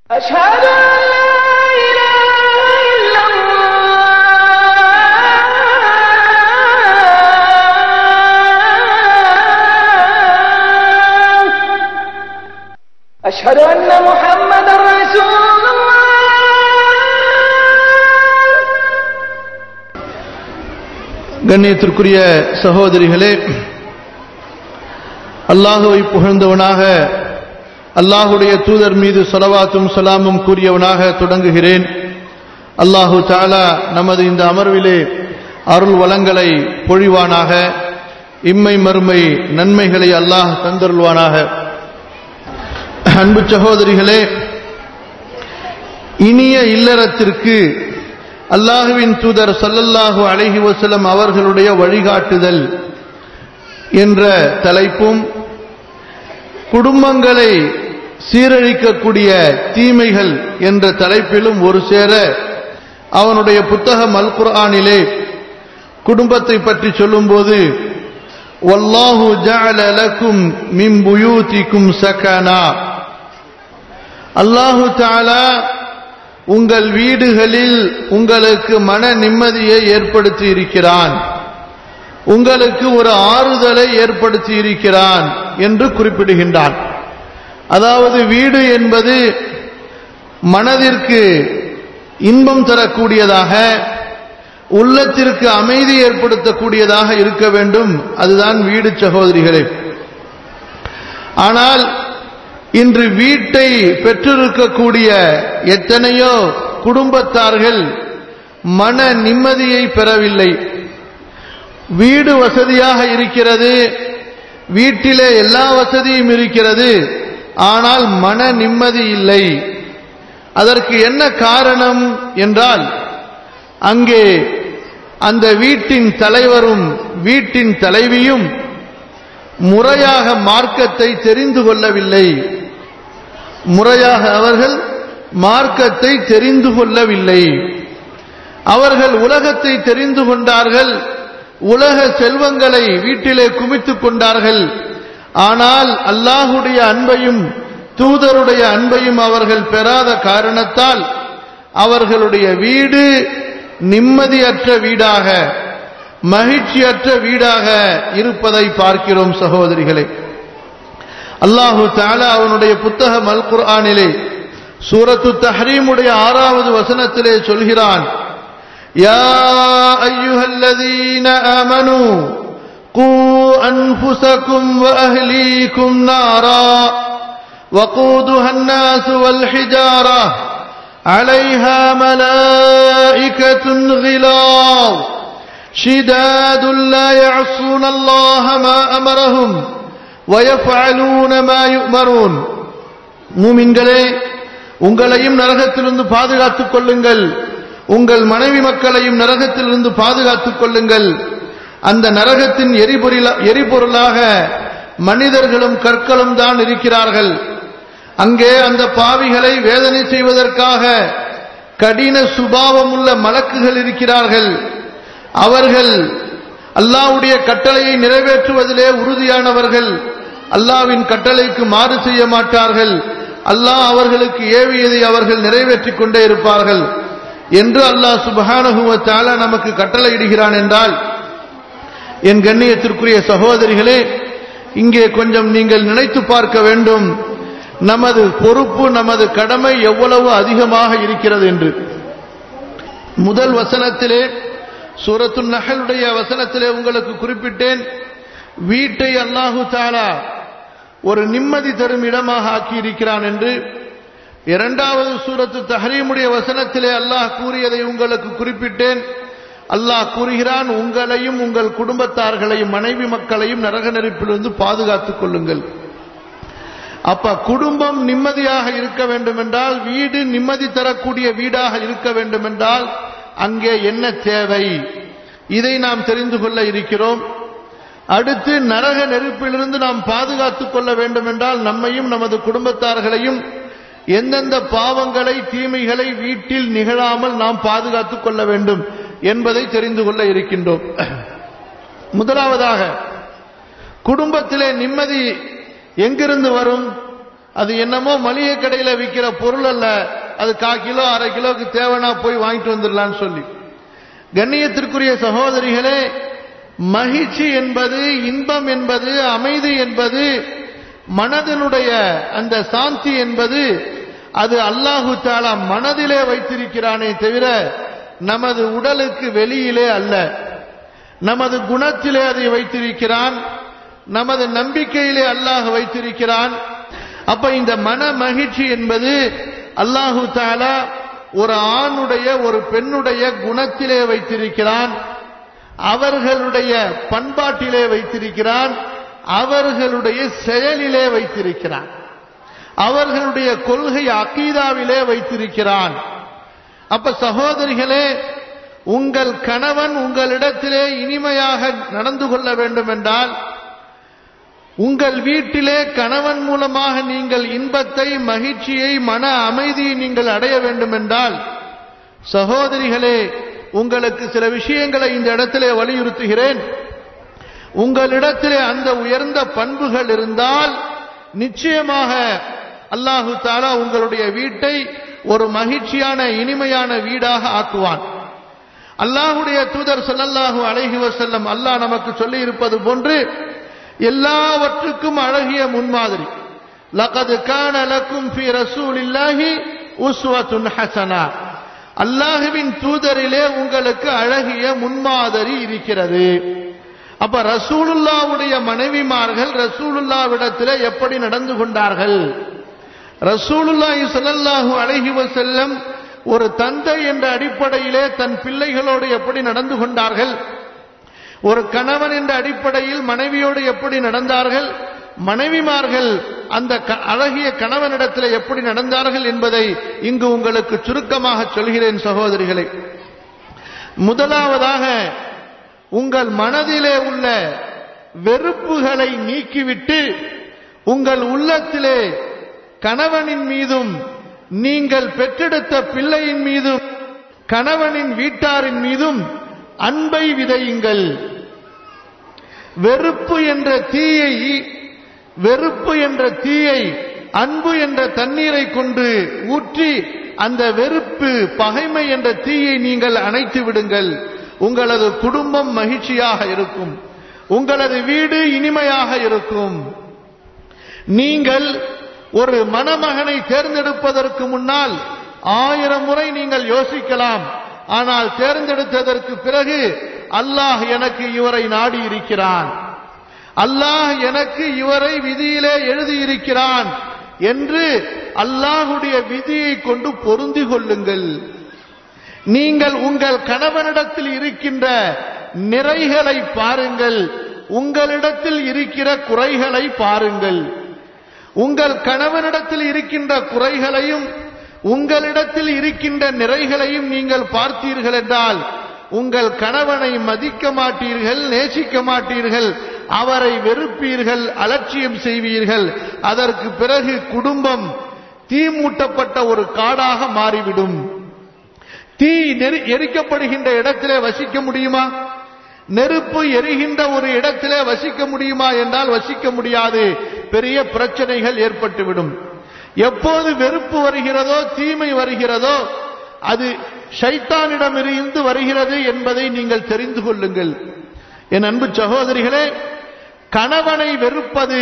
أشهد أن لا إله إلا الله أشهد أن محمد رسول الله கண்ணியத்திற்குரிய சகோதரிகளே அல்லாஹுவை புகழ்ந்தவனாக அல்லாஹுடைய தூதர் மீது சொலவாத்தும் சலாமும் கூறியவனாக தொடங்குகிறேன் அல்லாஹு தாலா நமது இந்த அமர்விலே அருள் வளங்களை பொழிவானாக இம்மை மறுமை நன்மைகளை அல்லாஹ் தந்தருள்வானாக அன்பு சகோதரிகளே இனிய இல்லறத்திற்கு அல்லாஹுவின் தூதர் சல்லல்லாஹு அலைஹி வஸல்லம் அவர்களுடைய வழிகாட்டுதல் என்ற தலைப்பும் குடும்பங்களை சீரழிக்கக்கூடிய தீமைகள் என்ற தலைப்பிலும் ஒரு சேர அவனுடைய புத்தகம் அல் குர்ஆனிலே குடும்பத்தை பற்றி சொல்லும்போது வல்லாஹு ஜஅல லக்கும் மின் புயூதிக்கும் சகனா அல்லாஹு தஆலா உங்கள் வீடுகளில் உங்களுக்கு மன நிம்மதியை ஏற்படுத்தி இருக்கிறான் உங்களுக்கு ஒரு ஆறுதலை ஏற்படுத்தி இருக்கிறான் என்று குறிப்பிடுகின்றான் அதாவது வீடு என்பது மனதிற்கு இன்பம் தரக்கூடியதாக உள்ளத்திற்கு அமைதி ஏற்படுத்தக்கூடியதாக இருக்க வேண்டும் அதுதான் வீடு சகோதரிகளே ஆனால் இன்று வீட்டை பெற்றிருக்கக்கூடிய எத்தனையோ குடும்பத்தார்கள் மன நிம்மதியை பெறவில்லை வீடு வசதியாக இருக்கிறது வீட்டிலே எல்லா வசதியும் இருக்கிறது ஆனால் மன நிம்மதி இல்லை அதற்கு என்ன காரணம் என்றால் அங்கே அந்த வீட்டின் தலைவரும் வீட்டின் தலைவியும் முறையாக மார்க்கத்தை தெரிந்து கொள்ளவில்லை முறையாக அவர்கள் மார்க்கத்தை தெரிந்து கொள்ளவில்லை அவர்கள் உலகத்தை தெரிந்து கொண்டார்கள் உலக செல்வங்களை வீட்டிலே குமித்துக் கொண்டார்கள் ஆனால் அல்லாஹுடைய அன்பையும் தூதருடைய அன்பையும் அவர்கள் பெறாத காரணத்தால் அவர்களுடைய வீடு நிம்மதியற்ற வீடாக மகிழ்ச்சியற்ற வீடாக இருப்பதை பார்க்கிறோம் சகோதரிகளே அல்லாஹு தாலா அவனுடைய புத்தகம் அல் குர்ஆனிலே சூரத்து தஹரீமுடைய ஆறாவது வசனத்திலே சொல்கிறான் யா ஐயுஹல்லதீன ஆமனு قوا أنفسكم وأهليكم نارا وقودها الناس والحجارة عليها ملائكة غلاظ شداد لا يعصون الله ما أمرهم ويفعلون ما يؤمرون மூமின்களே உங்களையும் நரகத்திலிருந்து பாதுகாத்துக் கொள்ளுங்கள் உங்கள் மனைவி மக்களையும் நரகத்திலிருந்து பாதுகாத்துக் கொள்ளுங்கள் அந்த நரகத்தின் எரிபொருள எரிபொருளாக மனிதர்களும் கற்களும் தான் இருக்கிறார்கள் அங்கே அந்த பாவிகளை வேதனை செய்வதற்காக கடின சுபாவம் உள்ள மலக்குகள் இருக்கிறார்கள் அவர்கள் அல்லாவுடைய கட்டளையை நிறைவேற்றுவதிலே உறுதியானவர்கள் அல்லாவின் கட்டளைக்கு மாறு செய்ய மாட்டார்கள் அல்லாஹ் அவர்களுக்கு ஏவியதை அவர்கள் நிறைவேற்றிக் கொண்டே இருப்பார்கள் என்று அல்லாஹ் சுபஹானஹுவ தாலா நமக்கு கட்டளையிடுகிறான் என்றால் என் கண்ணியத்திற்குரிய சகோதரிகளே இங்கே கொஞ்சம் நீங்கள் நினைத்து பார்க்க வேண்டும் நமது பொறுப்பு நமது கடமை எவ்வளவு அதிகமாக இருக்கிறது என்று முதல் வசனத்திலே சூரத்து நகலுடைய வசனத்திலே உங்களுக்கு குறிப்பிட்டேன் வீட்டை அல்லாஹு தாலா ஒரு நிம்மதி தரும் இடமாக ஆக்கி இருக்கிறான் என்று இரண்டாவது சூரத்து தஹரீமுடைய வசனத்திலே அல்லாஹ் கூறியதை உங்களுக்கு குறிப்பிட்டேன் அல்லாஹ் கூறுகிறான் உங்களையும் உங்கள் குடும்பத்தார்களையும் மனைவி மக்களையும் நரக நெருப்பிலிருந்து பாதுகாத்துக் கொள்ளுங்கள் அப்ப குடும்பம் நிம்மதியாக இருக்க வேண்டும் என்றால் வீடு நிம்மதி தரக்கூடிய வீடாக இருக்க வேண்டும் என்றால் அங்கே என்ன தேவை இதை நாம் தெரிந்து கொள்ள இருக்கிறோம் அடுத்து நரக நெருப்பிலிருந்து நாம் பாதுகாத்துக் கொள்ள வேண்டும் என்றால் நம்மையும் நமது குடும்பத்தார்களையும் எந்தெந்த பாவங்களை தீமைகளை வீட்டில் நிகழாமல் நாம் பாதுகாத்துக் கொள்ள வேண்டும் என்பதை தெரிந்து கொள்ள இருக்கின்றோம் முதலாவதாக குடும்பத்திலே நிம்மதி எங்கிருந்து வரும் அது என்னமோ மளிகை கடையில விற்கிற பொருள் அல்ல அது கால் கிலோ அரை கிலோக்கு தேவைன்னா போய் வாங்கிட்டு வந்துடலான்னு சொல்லி கண்ணியத்திற்குரிய சகோதரிகளே மகிழ்ச்சி என்பது இன்பம் என்பது அமைதி என்பது மனதினுடைய அந்த சாந்தி என்பது அது அல்லாஹு தாலா மனதிலே வைத்திருக்கிறானே தவிர நமது உடலுக்கு வெளியிலே அல்ல நமது குணத்திலே அதை வைத்திருக்கிறான் நமது நம்பிக்கையிலே அல்லாஹ் வைத்திருக்கிறான் அப்ப இந்த மன மகிழ்ச்சி என்பது அல்லாஹு தாலா ஒரு ஆணுடைய ஒரு பெண்ணுடைய குணத்திலே வைத்திருக்கிறான் அவர்களுடைய பண்பாட்டிலே வைத்திருக்கிறான் அவர்களுடைய செயலிலே வைத்திருக்கிறான் அவர்களுடைய கொள்கை அக்கீதாவிலே வைத்திருக்கிறான் அப்ப சகோதரிகளே உங்கள் கணவன் உங்களிடத்திலே இனிமையாக நடந்து கொள்ள வேண்டும் என்றால் உங்கள் வீட்டிலே கணவன் மூலமாக நீங்கள் இன்பத்தை மகிழ்ச்சியை மன அமைதியை நீங்கள் அடைய வேண்டும் என்றால் சகோதரிகளே உங்களுக்கு சில விஷயங்களை இந்த இடத்திலே வலியுறுத்துகிறேன் உங்களிடத்திலே அந்த உயர்ந்த பண்புகள் இருந்தால் நிச்சயமாக அல்லாஹு தாலா உங்களுடைய வீட்டை ஒரு மகிழ்ச்சியான இனிமையான வீடாக ஆக்குவான் அல்லாஹுடைய தூதர் ஸல்லல்லாஹு அலைஹி வஸல்லம் அல்லாஹ் நமக்கு சொல்லி இருப்பது போன்று எல்லாவற்றுக்கும் அழகிய முன்மாதிரி லகது கான லக்கும் ஃபி ரசூலில்லாஹி உஸ்வத்துன் ஹசனா அல்லாஹுவின் தூதரிலே உங்களுக்கு அழகிய முன்மாதிரி இருக்கிறது அப்ப ரசூலுல்லாவுடைய மனைவிமார்கள் ரசூலுல்லாவிடத்திலே எப்படி நடந்து கொண்டார்கள் ரசூலுல்லாஹி ஸல்லல்லாஹு அலைஹி வஸல்லம் ஒரு தந்தை என்ற அடிப்படையிலே தன் பிள்ளைகளோடு எப்படி நடந்து கொண்டார்கள் ஒரு கணவன் என்ற அடிப்படையில் மனைவியோடு எப்படி நடந்தார்கள் மனைவிமார்கள் அந்த க- அழகிய கணவனிடத்தில் எப்படி நடந்தார்கள் என்பதை இங்கு உங்களுக்கு சுருக்கமாக சொல்கிறேன் சகோதரிகளே முதலாவதாக உங்கள் மனதிலே உள்ள வெறுப்புகளை நீக்கிவிட்டு உங்கள் உள்ளத்திலே கணவனின் மீதும் நீங்கள் பெற்றெடுத்த பிள்ளையின் மீதும் கணவனின் வீட்டாரின் மீதும் அன்பை விதையுங்கள் வெறுப்பு என்ற தீயை வெறுப்பு என்ற தீயை அன்பு என்ற தண்ணீரை கொண்டு ஊற்றி அந்த வெறுப்பு பகைமை என்ற தீயை நீங்கள் அணைத்து விடுங்கள் உங்களது குடும்பம் மகிழ்ச்சியாக இருக்கும் உங்களது வீடு இனிமையாக இருக்கும் நீங்கள் ஒரு மணமகனை தேர்ந்தெடுப்பதற்கு முன்னால் ஆயிரம் முறை நீங்கள் யோசிக்கலாம் ஆனால் தேர்ந்தெடுத்ததற்கு பிறகு அல்லாஹ் எனக்கு இவரை நாடி இருக்கிறான் அல்லாஹ் எனக்கு இவரை விதியிலே எழுதியிருக்கிறான் என்று அல்லாஹுடைய விதியை கொண்டு பொருந்தி கொள்ளுங்கள் நீங்கள் உங்கள் கணவனிடத்தில் இருக்கின்ற நிறைகளை பாருங்கள் உங்களிடத்தில் இருக்கிற குறைகளை பாருங்கள் உங்கள் கணவனிடத்தில் இருக்கின்ற குறைகளையும் உங்களிடத்தில் இருக்கின்ற நிறைகளையும் நீங்கள் பார்த்தீர்கள் என்றால் உங்கள் கணவனை மதிக்க மாட்டீர்கள் நேசிக்க மாட்டீர்கள் அவரை வெறுப்பீர்கள் அலட்சியம் செய்வீர்கள் அதற்கு பிறகு குடும்பம் தீ மூட்டப்பட்ட ஒரு காடாக மாறிவிடும் தீ நெரி- எரிக்கப்படுகின்ற இடத்திலே வசிக்க முடியுமா நெருப்பு எரிகின்ற ஒரு இடத்திலே வசிக்க முடியுமா என்றால் வசிக்க முடியாது பெரிய பிரச்சனைகள் ஏற்பட்டுவிடும் எப்போது வெறுப்பு வருகிறதோ தீமை வருகிறதோ அது ஷைத்தானிடமிருந்து வருகிறது என்பதை நீங்கள் தெரிந்து கொள்ளுங்கள் என் அன்பு சகோதரிகளே கணவனை வெறுப்பது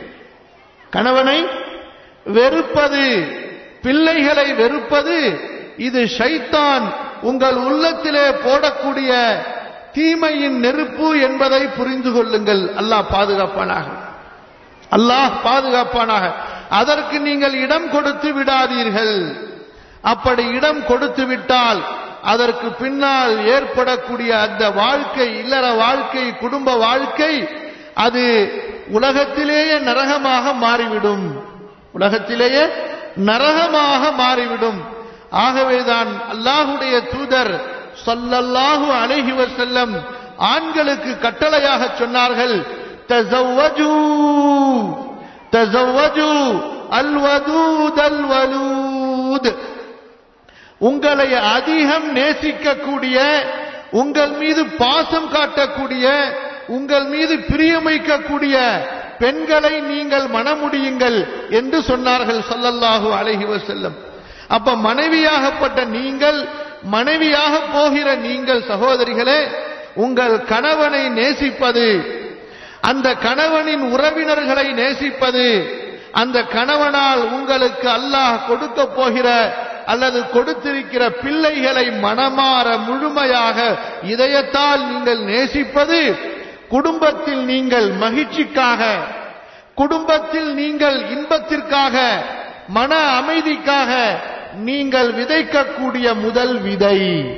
கணவனை வெறுப்பது பிள்ளைகளை வெறுப்பது இது ஷைத்தான் உங்கள் உள்ளத்திலே போடக்கூடிய தீமையின் நெருப்பு என்பதை புரிந்து கொள்ளுங்கள் அல்லாஹ் பாதுகாப்பானாக அல்லாஹ் பாதுகாப்பானாக அதற்கு நீங்கள் இடம் கொடுத்து விடாதீர்கள் அப்படி இடம் கொடுத்து விட்டால் அதற்கு பின்னால் ஏற்படக்கூடிய அந்த வாழ்க்கை இல்லற வாழ்க்கை குடும்ப வாழ்க்கை அது உலகத்திலேயே நரகமாக மாறிவிடும் உலகத்திலேயே நரகமாக மாறிவிடும் ஆகவேதான் அல்லாஹுடைய தூதர் ஸல்லல்லாஹு அலைஹி வஸல்லம் ஆண்களுக்கு கட்டளையாக சொன்னார்கள் தஸவ்வஜூ தஸவ்வஜூ அல்வதூத் அல்வலூத் உங்களை அதிகம் நேசிக்கக்கூடிய உங்கள் மீது பாசம் காட்டக்கூடிய உங்கள் மீது பிரியம் வைக்கக்கூடிய பெண்களை நீங்கள் மணமுடியுங்கள் என்று சொன்னார்கள் ஸல்லல்லாஹு அலைஹி வஸல்லம் அப்ப மனைவியாகப்பட்ட நீங்கள் மனைவியாக போகிற நீங்கள் சகோதரிகளே உங்கள் கணவனை நேசிப்பது அந்த கணவனின் உறவினர்களை நேசிப்பது அந்த கணவனால் உங்களுக்கு அல்லாஹ் கொடுக்க போகிற அல்லது கொடுத்திருக்கிற பிள்ளைகளை மனமாற முழுமையாக இதயத்தால் நீங்கள் நேசிப்பது குடும்பத்தில் நீங்கள் மகிழ்ச்சிக்காக குடும்பத்தில் நீங்கள் இன்பத்திற்காக மன அமைதிக்காக நீங்கள் விதைக்கக்கூடிய முதல் விதை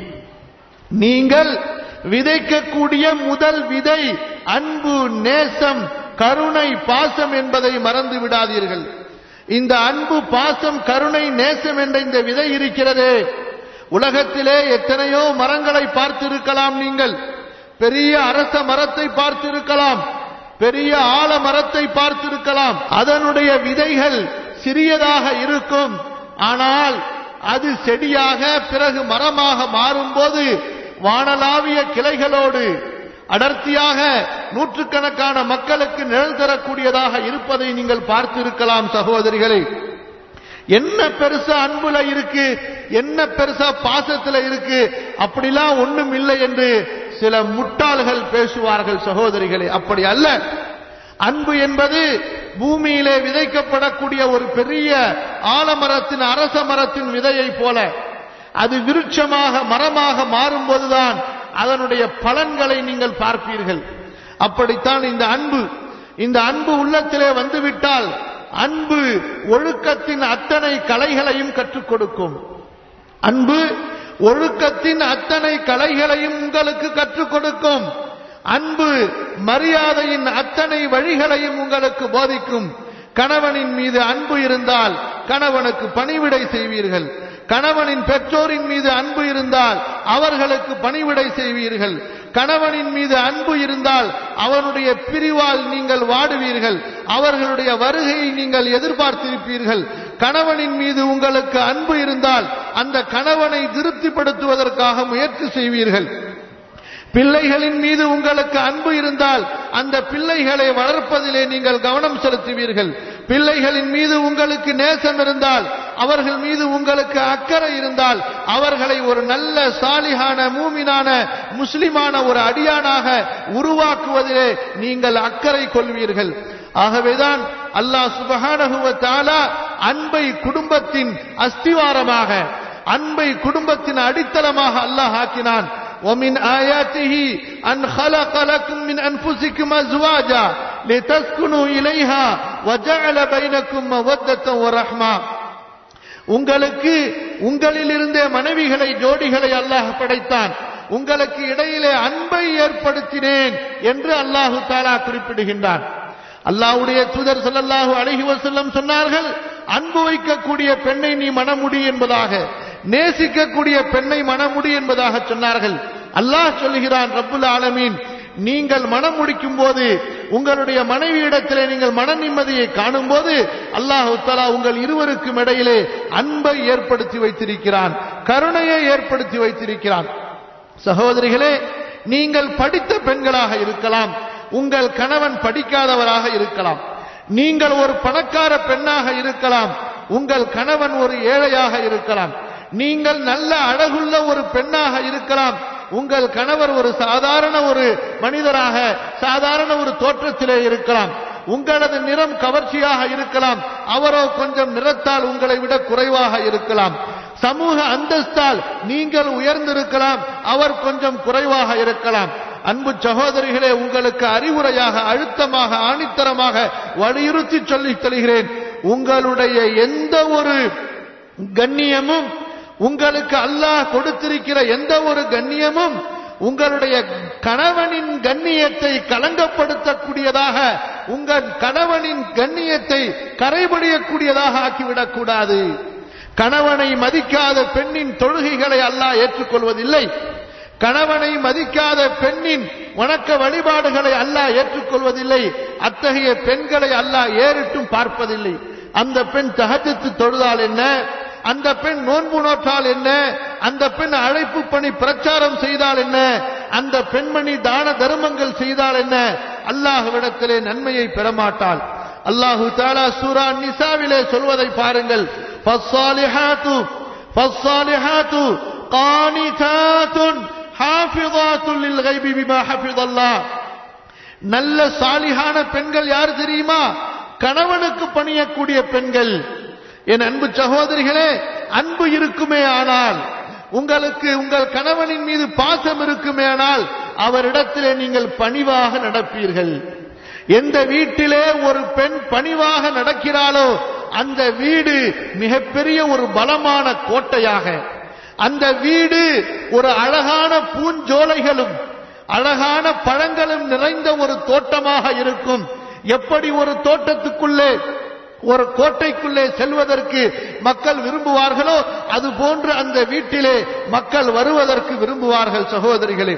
நீங்கள் விதைக்கக்கூடிய முதல் விதை அன்பு நேசம் கருணை பாசம் என்பதை மறந்து விடாதீர்கள் இந்த அன்பு பாசம் கருணை நேசம் என்ற இந்த விதை இருக்கிறதே உலகத்திலே எத்தனையோ மரங்களை பார்த்திருக்கலாம் நீங்கள் பெரிய அரச மரத்தை பார்த்திருக்கலாம் பெரிய ஆல மரத்தை பார்த்திருக்கலாம் அதனுடைய விதைகள் சிறியதாக இருக்கும் ஆனால் அது செடியாக பிறகு மரமாக மாறும்போது வானலாவிய கிளைகளோடு அடர்த்தியாக நூற்றுக்கணக்கான மக்களுக்கு நிழல் தரக்கூடியதாக இருப்பதை நீங்கள் பார்த்திருக்கலாம் சகோதரிகளே என்ன பெருசா அன்புல இருக்கு என்ன பெருசா பாசத்துல இருக்கு அப்படிலாம் ஒண்ணும் இல்லை என்று சில முட்டாள்கள் பேசுவார்கள் சகோதரிகளே அப்படி அல்ல அன்பு என்பது பூமியிலே விதைக்கப்படக்கூடிய ஒரு பெரிய ஆலமரத்தின் அரச மரத்தின் விதையை போல அது விருட்சமாக மரமாக மாறும்போதுதான் அதனுடைய பலன்களை நீங்கள் பார்ப்பீர்கள் அப்படித்தான் இந்த அன்பு இந்த அன்பு உள்ளத்திலே வந்துவிட்டால் அன்பு ஒழுக்கத்தின் அத்தனை கலைகளையும் கற்றுக் கொடுக்கும் அன்பு ஒழுக்கத்தின் அத்தனை கலைகளையும் உங்களுக்கு கற்றுக் கொடுக்கும் அன்பு மரியாதையின் அத்தனை வழிகளையும் உங்களுக்கு போதிக்கும் கணவனின் மீது அன்பு இருந்தால் கணவனுக்கு பணிவிடை செய்வீர்கள் கணவனின் பெற்றோரின் மீது அன்பு இருந்தால் அவர்களுக்கு பணிவிடை செய்வீர்கள் கணவனின் மீது அன்பு இருந்தால் அவனுடைய பிரிவால் நீங்கள் வாடுவீர்கள் அவர்களுடைய வருகையை நீங்கள் எதிர்பார்த்திருப்பீர்கள் கணவனின் மீது உங்களுக்கு அன்பு இருந்தால் அந்த கணவனை திருப்திப்படுத்துவதற்காக முயற்சி செய்வீர்கள் பிள்ளைகளின் மீது உங்களுக்கு அன்பு இருந்தால் அந்த பிள்ளைகளை வளர்ப்பதிலே நீங்கள் கவனம் செலுத்துவீர்கள் பிள்ளைகளின் மீது உங்களுக்கு நேசம் இருந்தால் அவர்கள் மீது உங்களுக்கு அக்கறை இருந்தால் அவர்களை ஒரு நல்ல சாலிகான மூமினான முஸ்லிமான ஒரு அடியானாக உருவாக்குவதிலே நீங்கள் அக்கறை கொள்வீர்கள் ஆகவேதான் அல்லாஹ் சுபஹானஹுவ தஆலா அன்பை குடும்பத்தின் அஸ்திவாரமாக அன்பை குடும்பத்தின் அடித்தளமாக அல்லாஹ் ஆக்கினான் ومن آياته أن خلق لكم من أنفسكم أزواجا لتسكنوا إليها وجعل بينكم مودة ورحمة உங்களுக்கு உங்களிலிருந்தே மனைவிகளை ஜோடிகளை அல்லாஹ் படைத்தான் உங்களுக்கு இடையிலே அன்பை ஏற்படுத்தினேன் என்று அல்லாஹு தாலா குறிப்பிடுகின்றான் அல்லாஹ்வுடைய தூதர் ஸல்லல்லாஹு அலைஹி வஸல்லம் சொன்னார்கள் அன்பு வைக்கக்கூடிய பெண்ணை நீ மணமுடி என்பதாக நேசிக்கக்கூடிய பெண்ணை மணமுடி என்பதாக சொன்னார்கள் அல்லாஹ் சொல்லுகிறான் ரப்புல் ஆலமீன் நீங்கள் மனம் முடிக்கும் போது உங்களுடைய மனைவியிடத்திலே நீங்கள் மன நிம்மதியை காணும் போது அல்லாஹு தலா உங்கள் இருவருக்கும் இடையிலே அன்பை ஏற்படுத்தி வைத்திருக்கிறான் கருணையை ஏற்படுத்தி வைத்திருக்கிறான் சகோதரிகளே நீங்கள் படித்த பெண்களாக இருக்கலாம் உங்கள் கணவன் படிக்காதவராக இருக்கலாம் நீங்கள் ஒரு பணக்கார பெண்ணாக இருக்கலாம் உங்கள் கணவன் ஒரு ஏழையாக இருக்கலாம் நீங்கள் நல்ல அழகுள்ள ஒரு பெண்ணாக இருக்கலாம் உங்கள் கணவர் ஒரு சாதாரண ஒரு மனிதராக சாதாரண ஒரு தோற்றத்திலே இருக்கலாம் உங்களது நிறம் கவர்ச்சியாக இருக்கலாம் அவரோ கொஞ்சம் நிறத்தால் உங்களை விட குறைவாக இருக்கலாம் சமூக அந்தஸ்தால் நீங்கள் உயர்ந்திருக்கலாம் அவர் கொஞ்சம் குறைவாக இருக்கலாம் அன்பு சகோதரிகளே உங்களுக்கு அறிவுரையாக அழுத்தமாக ஆணித்தரமாக வலியுறுத்தி சொல்லித் தருகிறேன் உங்களுடைய எந்த ஒரு கண்ணியமும் உங்களுக்கு அல்லாஹ் கொடுத்திருக்கிற எந்த ஒரு கண்ணியமும் உங்களுடைய கணவனின் கண்ணியத்தை களங்கப்படுத்தக்கூடியதாக உங்கள் கணவனின் கண்ணியத்தை கரைபடியக்கூடியதாக ஆக்கிவிடக் கூடாது கணவனை மதிக்காத பெண்ணின் தொழுகைகளை அல்லாஹ் ஏற்றுக்கொள்வதில்லை கணவனை மதிக்காத பெண்ணின் வணக்க வழிபாடுகளை அல்லாஹ் ஏற்றுக்கொள்வதில்லை அத்தகைய பெண்களை அல்லாஹ் ஏறிட்டும் பார்ப்பதில்லை அந்த பெண் தகஜத்து தொழுதால் என்ன அந்த பெண் நோன்பு நோற்றால் என்ன அந்த பெண் அழைப்பு பணி பிரச்சாரம் செய்தால் என்ன அந்த பெண்மணி தான தர்மங்கள் செய்தால் என்ன அல்லாஹ்விடத்திலே நன்மையை பெறமாட்டாள் அல்லாஹு தாலா சூரா நிசாவிலே சொல்வதை பாருங்கள் ஃபஸ்ஸாலிஹாத்து ஃபஸ்ஸாலிஹாத்து கானிதாத்துன் ஹாஃபிதாத்துன் லில் கைபி பிமா ஹஃபிதல்லாஹ் நல்ல சாலிகான பெண்கள் யார் தெரியுமா கணவனுக்கு பணியக்கூடிய பெண்கள் என் அன்பு சகோதரிகளே அன்பு இருக்குமே ஆனால் உங்களுக்கு உங்கள் கணவனின் மீது பாசம் இருக்குமே ஆனால் அவரிடத்திலே நீங்கள் பணிவாக நடப்பீர்கள் எந்த வீட்டிலே ஒரு பெண் பணிவாக நடக்கிறாளோ அந்த வீடு மிகப்பெரிய ஒரு பலமான கோட்டையாக அந்த வீடு ஒரு அழகான பூஞ்சோலைகளும் அழகான பழங்களும் நிறைந்த ஒரு தோட்டமாக இருக்கும் எப்படி ஒரு தோட்டத்துக்குள்ளே ஒரு கோட்டைக்குள்ளே செல்வதற்கு மக்கள் விரும்புவார்களோ அது போன்று அந்த வீட்டிலே மக்கள் வருவதற்கு விரும்புவார்கள் சகோதரிகளே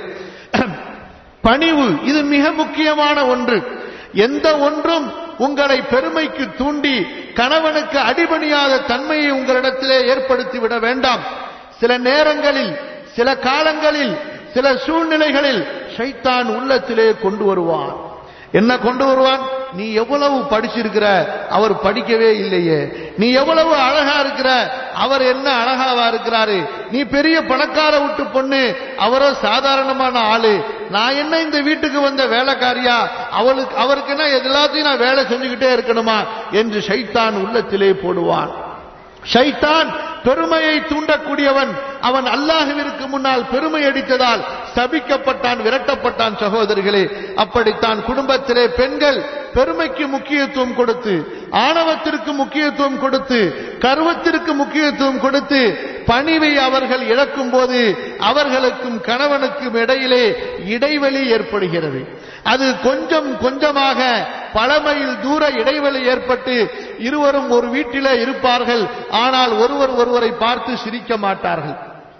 பணிவு இது மிக முக்கியமான ஒன்று எந்த ஒன்றும் உங்களை பெருமைக்கு தூண்டி கணவனுக்கு அடிபணியாத தன்மையை உங்களிடத்திலே ஏற்படுத்தி விட வேண்டாம் சில நேரங்களில் சில காலங்களில் சில சூழ்நிலைகளில் ஷைத்தான் உள்ளத்திலே கொண்டு வருவான் என்ன கொண்டு வருவான் நீ எவ்வளவு படிச்சிருக்கிற அவர் படிக்கவே இல்லையே நீ எவ்வளவு அழகா இருக்கிற அவர் என்ன அழகாவா இருக்கிறாரு நீ பெரிய பணக்கார விட்டு பொண்ணு அவரோ சாதாரணமான ஆளு நான் என்ன இந்த வீட்டுக்கு வந்த வேலைக்காரியா அவளுக்கு அவருக்கு என்ன எல்லாத்தையும் நான் வேலை செஞ்சுக்கிட்டே இருக்கணுமா என்று ஷைத்தான் உள்ளத்திலே போடுவான் ஷைத்தான் பெருமையை தூண்டக்கூடியவன் அவன் அல்லாஹுவிற்கு முன்னால் பெருமை அடித்ததால் சபிக்கப்பட்டான் விரட்டப்பட்டான் சகோதரிகளே அப்படித்தான் குடும்பத்திலே பெண்கள் பெருமைக்கு முக்கியத்துவம் கொடுத்து ஆணவத்திற்கு முக்கியத்துவம் கொடுத்து கர்வத்திற்கு முக்கியத்துவம் கொடுத்து பணிவை அவர்கள் இழக்கும் போது அவர்களுக்கும் கணவனுக்கும் இடையிலே இடைவெளி ஏற்படுகிறது அது கொஞ்சம் கொஞ்சமாக பல மைல் தூர இடைவெளி ஏற்பட்டு இருவரும் ஒரு வீட்டிலே இருப்பார்கள் ஆனால் ஒருவர் ஒருவரை பார்த்து சிரிக்க மாட்டார்கள்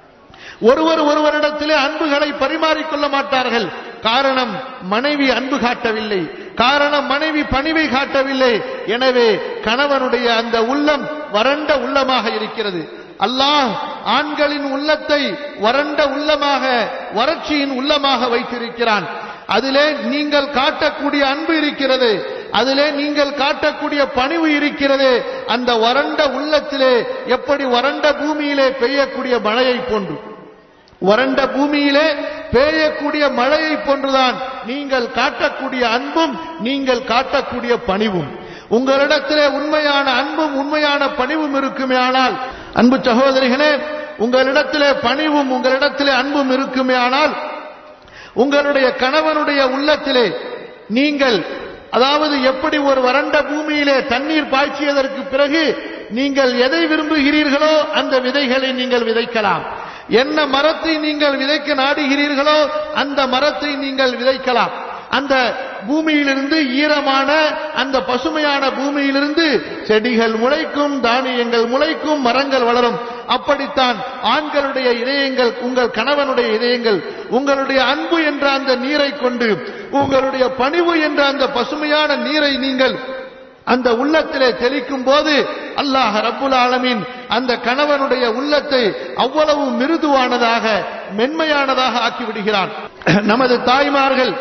ஒருவர் ஒருவரிடத்திலே அன்புகளை பரிமாறிக்கொள்ள மாட்டார்கள் காரணம் மனைவி அன்பு காட்டவில்லை காரணம் மனைவி பணிவை காட்டவில்லை எனவே கணவனுடைய அந்த உள்ளம் வறண்ட உள்ளமாக இருக்கிறது அல்லாஹ் ஆண்களின் உள்ளத்தை வறண்ட உள்ளமாக வறட்சியின் உள்ளமாக வைத்திருக்கிறான் அதிலே நீங்கள் காட்டக்கூடிய அன்பு இருக்கிறது அதிலே நீங்கள் காட்டக்கூடிய பணிவு இருக்கிறது அந்த வறண்ட உள்ளத்திலே எப்படி வறண்ட பூமியிலே பெய்யக்கூடிய மழையை போன்று வறண்ட பூமியிலே பெய்யக்கூடிய மழையை போன்றுதான் நீங்கள் காட்டக்கூடிய அன்பும் நீங்கள் காட்டக்கூடிய பணிவும் உங்களிடத்திலே உண்மையான அன்பும் உண்மையான பணிவும் இருக்குமே ஆனால் அன்பு சகோதரிகளே உங்களிடத்திலே பணிவும் உங்களிடத்திலே அன்பும் இருக்குமே ஆனால் உங்களுடைய கணவனுடைய உள்ளத்திலே நீங்கள் அதாவது எப்படி ஒரு வறண்ட பூமியிலே தண்ணீர் பாய்ச்சியதற்கு பிறகு நீங்கள் எதை விரும்புகிறீர்களோ அந்த விதைகளை நீங்கள் விதைக்கலாம் என்ன மரத்தை நீங்கள் விதைக்க நாடுகிறீர்களோ அந்த மரத்தை நீங்கள் விதைக்கலாம் அந்த பூமியிலிருந்து ஈரமான அந்த பசுமையான பூமியிலிருந்து செடிகள் முளைக்கும் தானியங்கள் முளைக்கும் மரங்கள் வளரும் அப்படித்தான் ஆண்களுடைய இதயங்கள் உங்கள் கணவனுடைய இதயங்கள் உங்களுடைய அன்பு என்ற அந்த நீரை கொண்டு உங்களுடைய பணிவு என்ற அந்த பசுமையான நீரை நீங்கள் அந்த உள்ளத்திலே தெளிக்கும் போது அல்லாஹ் ரப்புல் ஆலமீன் அந்த கணவனுடைய உள்ளத்தை அவ்வளவு மிருதுவானதாக மென்மையானதாக ஆக்கிவிடுகிறான் நமது தாய்மார்கள்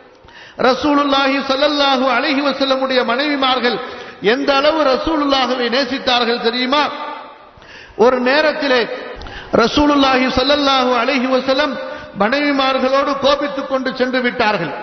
ரசூலுல்லாஹி ஸல்லல்லாஹு அலைஹி வஸல்லமுடைய மனைவிமார்கள் எந்த அளவு ரசூலுல்லாஹுவை நேசித்தார்கள் தெரியுமா ஒரு நேரத்திலே ரசூலுல்லாஹி ஸல்லல்லாஹு அலைஹி வஸல்லம் மனைவிமார்களோடு கோபித்துக் கொண்டு சென்று விட்டார்கள்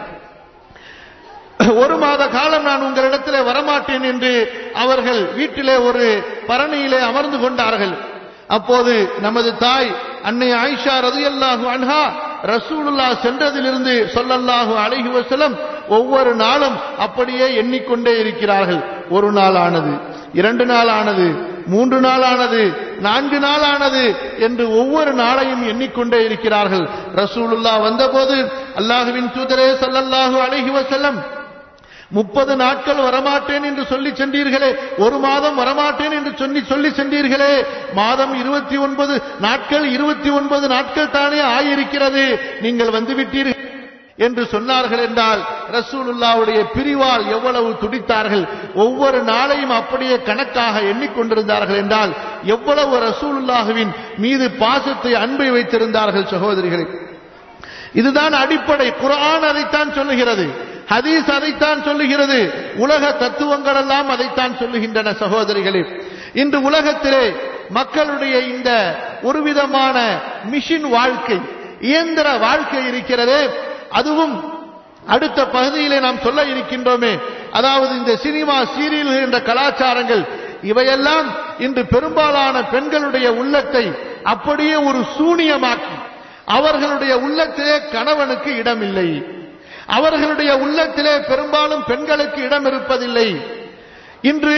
ஒரு மாத காலம் நான் உங்களிடத்திலே வரமாட்டேன் என்று அவர்கள் வீட்டிலே ஒரு பரணியிலே அமர்ந்து கொண்டார்கள் அப்போது நமது தாய் அன்னை ஆயிஷா ரதியல்லாஹு அன்ஹா ரசூலுல்லா சென்றதிலிருந்து சொல்லல்லாஹு அலைஹி வஸல்லம் ஒவ்வொரு நாளும் அப்படியே எண்ணிக்கொண்டே இருக்கிறார்கள் ஒரு நாள் ஆனது இரண்டு நாள் ஆனது மூன்று நாள் ஆனது நான்கு நாள் ஆனது என்று ஒவ்வொரு நாளையும் எண்ணிக்கொண்டே இருக்கிறார்கள் ரசூலுல்லா வந்தபோது அல்லாஹுவின் தூதரே ஸல்லல்லாஹு அலைஹி வஸல்லம் முப்பது நாட்கள் வரமாட்டேன் என்று சொல்லி சென்றீர்களே ஒரு மாதம் வரமாட்டேன் என்று சொல்லி சொல்லி சென்றீர்களே மாதம் இருபத்தி ஒன்பது நாட்கள் இருபத்தி ஒன்பது நாட்கள் தானே ஆயிருக்கிறது நீங்கள் வந்து விட்டீர்கள் என்று சொன்னார்கள் என்றால் ரசூலுல்லாவுடைய பிரிவால் எவ்வளவு துடித்தார்கள் ஒவ்வொரு நாளையும் அப்படியே கணக்காக எண்ணிக்கொண்டிருந்தார்கள் என்றால் எவ்வளவு ரசூலுல்லாஹுவின் மீது பாசத்தை அன்பை வைத்திருந்தார்கள் சகோதரிகளே இதுதான் அடிப்படை குர்ஆன் அதைத்தான் சொல்லுகிறது ஹதீஸ் அதைத்தான் சொல்லுகிறது உலக தத்துவங்கள் எல்லாம் அதைத்தான் சொல்லுகின்றன சகோதரிகளே இன்று உலகத்திலே மக்களுடைய இந்த ஒரு விதமான மிஷின் வாழ்க்கை இயந்திர வாழ்க்கை இருக்கிறதே அதுவும் அடுத்த பகுதியிலே நாம் சொல்ல இருக்கின்றோமே அதாவது இந்த சினிமா சீரியல்கள் என்ற கலாச்சாரங்கள் இவையெல்லாம் இன்று பெரும்பாலான பெண்களுடைய உள்ளத்தை அப்படியே ஒரு சூனியமாக்கி அவர்களுடைய உள்ளத்திலே கணவனுக்கு இடமில்லை அவர்களுடைய உள்ளத்திலே பெரும்பாலும் பெண்களுக்கு இடம் இருப்பதில்லை இன்று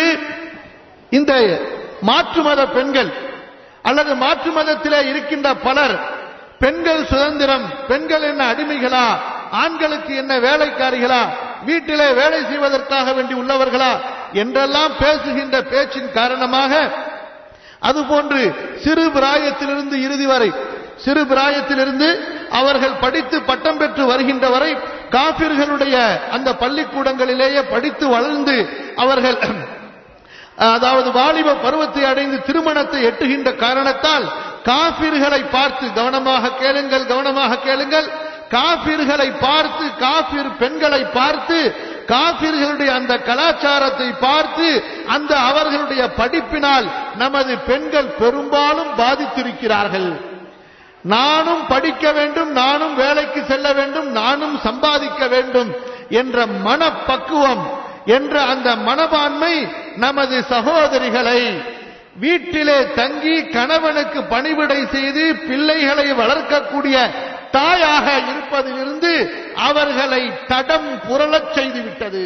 இந்த மாற்று மத பெண்கள் அல்லது மாற்று மதத்திலே இருக்கின்ற பலர் பெண்கள் சுதந்திரம் பெண்கள் என்ன அடிமைகளா ஆண்களுக்கு என்ன வேலைக்காரிகளா வீட்டிலே வேலை செய்வதற்காக வேண்டி உள்ளவர்களா என்றெல்லாம் பேசுகின்ற பேச்சின் காரணமாக அதுபோன்று சிறு பிராயத்திலிருந்து இறுதி வரை சிறு பிராயத்திலிருந்து அவர்கள் படித்து பட்டம் பெற்று வருகின்ற வரை காபிர்களுடைய அந்த பள்ளிக்கூடங்களிலேயே படித்து வளர்ந்து அவர்கள் அதாவது வாலிப பருவத்தை அடைந்து திருமணத்தை எட்டுகின்ற காரணத்தால் காபிர்களை பார்த்து கவனமாக கேளுங்கள் கவனமாக கேளுங்கள் காபிர்களை பார்த்து காபிர் பெண்களை பார்த்து காபிர்களுடைய அந்த கலாச்சாரத்தை பார்த்து அந்த அவர்களுடைய படிப்பினால் நமது பெண்கள் பெரும்பாலும் பாதித்திருக்கிறார்கள் நானும் படிக்க வேண்டும் நானும் வேலைக்கு செல்ல வேண்டும் நானும் சம்பாதிக்க வேண்டும் என்ற மனப்பக்குவம் என்ற அந்த மனப்பான்மை நமது சகோதரிகளை வீட்டிலே தங்கி கணவனுக்கு பணிவிடை செய்து பிள்ளைகளை வளர்க்கக்கூடிய தாயாக இருப்பதிலிருந்து அவர்களை தடம் புரளச் செய்துவிட்டது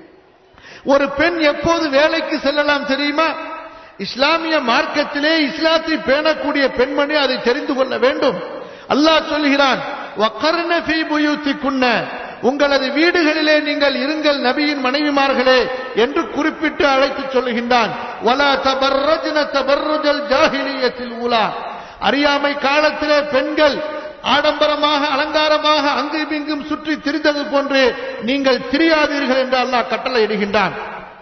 ஒரு பெண் எப்போது வேலைக்கு செல்லலாம் தெரியுமா இஸ்லாமிய மார்க்கத்திலே இஸ்லாத்தை பேணக்கூடிய பெண்மணி அதை தெரிந்து கொள்ள வேண்டும் அல்லாஹ் சொல்கிறான் வக்கர்ன ஃபீ புயூத்திக்குன்ன உங்களது வீடுகளிலே நீங்கள் இருங்கள் நபியின் மனைவிமார்களே என்று குறிப்பிட்டு அழைத்து சொல்லுகின்றான் வலா தபர்ரஜ்ன தபர்ருஜல் ஜாஹிலியத்தில் ஊலா அறியாமை காலத்திலே பெண்கள் ஆடம்பரமாக அலங்காரமாக அங்கும் இங்கும் சுற்றி திரிந்தது போன்று நீங்கள் திரியாதீர்கள் என்று அல்லாஹ் கட்டளை இடுகின்றான்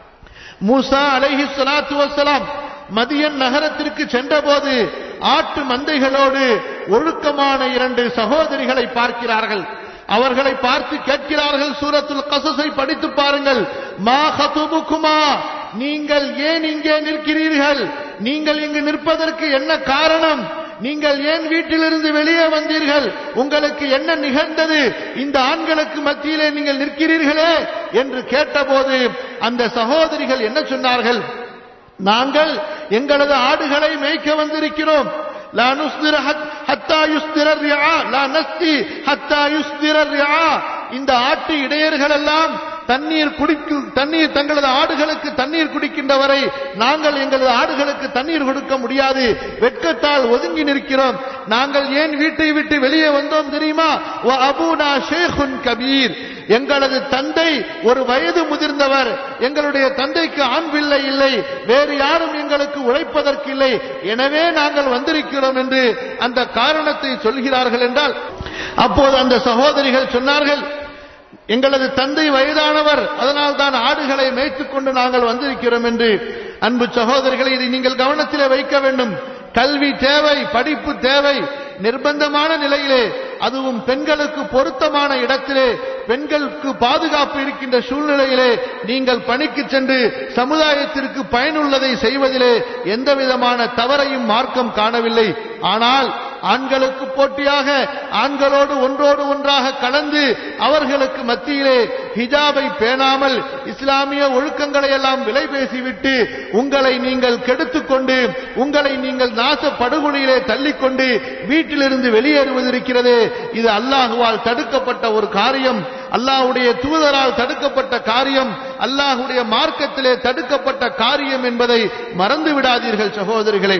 மூசா அலைஹி ஸலாத்து வஸ்ஸலாம் மதியன் நகரத்திற்கு சென்றபோது ஆட்டு மந்தைகளோடு ஒழுக்கமான இரண்டு சகோதரிகளை பார்க்கிறார்கள் அவர்களை பார்த்து கேட்கிறார்கள் சூரத்துல் கசஸை படித்து பாருங்கள் மா ஹதுபுக்குமா நீங்கள் ஏன் இங்கே நிற்கிறீர்கள் நீங்கள் இங்கு நிற்பதற்கு என்ன காரணம் நீங்கள் ஏன் வீட்டிலிருந்து வெளியே வந்தீர்கள் உங்களுக்கு என்ன நிகழ்ந்தது இந்த ஆண்களுக்கு மத்தியிலே நீங்கள் நிற்கிறீர்களே என்று கேட்டபோது அந்த சகோதரிகள் என்ன சொன்னார்கள் நாங்கள் எங்களது ஆடுகளை மேய்க்க வந்திருக்கிறோம் லா நுஸ்திர ஹத்- ஹத்தா யுஸ்திர ரிஆ, லா நஸ்தி ஹத்தா யுஸ்திர ரிஆ. இந்த ஆட்டு இடையர்கள் எல்லாம் தண்ணீர் குடிக்கும் தண்ணீர் தங்களது ஆடுகளுக்கு தண்ணீர் குடிக்கின்ற வரை நாங்கள் எங்களது ஆடுகளுக்கு தண்ணீர் கொடுக்க முடியாது வெட்கத்தால் ஒதுங்கி நிற்கிறோம் நாங்கள் ஏன் வீட்டை விட்டு வெளியே வந்தோம் தெரியுமா வ அபூனா ஷேகுன் கபீர் எங்களது தந்தை ஒரு வயது முதிர்ந்தவர் எங்களுடைய தந்தைக்கு ஆண் பிள்ளை இல்லை வேறு யாரும் எங்களுக்கு உழைப்பதற்கு இல்லை எனவே நாங்கள் வந்திருக்கிறோம் என்று அந்த காரணத்தை சொல்கிறார்கள் என்றால் அப்போது அந்த சகோதரிகள் சொன்னார்கள் எங்களது தந்தை வயதானவர் அதனால் தான் ஆடுகளை மேய்த்துக் கொண்டு நாங்கள் வந்திருக்கிறோம் என்று அன்பு சகோதரிகளை இதை நீங்கள் கவனத்திலே வைக்க வேண்டும் கல்வி தேவை படிப்பு தேவை நிர்பந்தமான நிலையிலே அதுவும் பெண்களுக்கு பொருத்தமான இடத்திலே பெண்களுக்கு பாதுகாப்பு இருக்கின்ற சூழ்நிலையிலே நீங்கள் பணிக்கு சென்று சமுதாயத்திற்கு பயனுள்ளதை செய்வதிலே எந்த விதமான தவறையும் மார்க்கம் காணவில்லை ஆனால் ஆண்களுக்கு போட்டியாக ஆண்களோடு ஒன்றோடு ஒன்றாக கலந்து அவர்களுக்கு மத்தியிலே ஹிஜாபை பேணாமல் இஸ்லாமிய ஒழுக்கங்களை எல்லாம் விலை பேசிவிட்டு உங்களை நீங்கள் கெடுத்துக்கொண்டு உங்களை நீங்கள் நாச படுகொலையிலே தள்ளிக்கொண்டு வீட்டிலிருந்து வெளியேறுவது இருக்கிறதே இது அல்லாஹுவால் தடுக்கப்பட்ட ஒரு காரியம் அல்லாஹ்வுடைய தூதரால் தடுக்கப்பட்ட காரியம் அல்லாஹ்வுடைய மார்க்கத்திலே தடுக்கப்பட்ட காரியம் என்பதை மறந்து விடாதீர்கள் சகோதரிகளே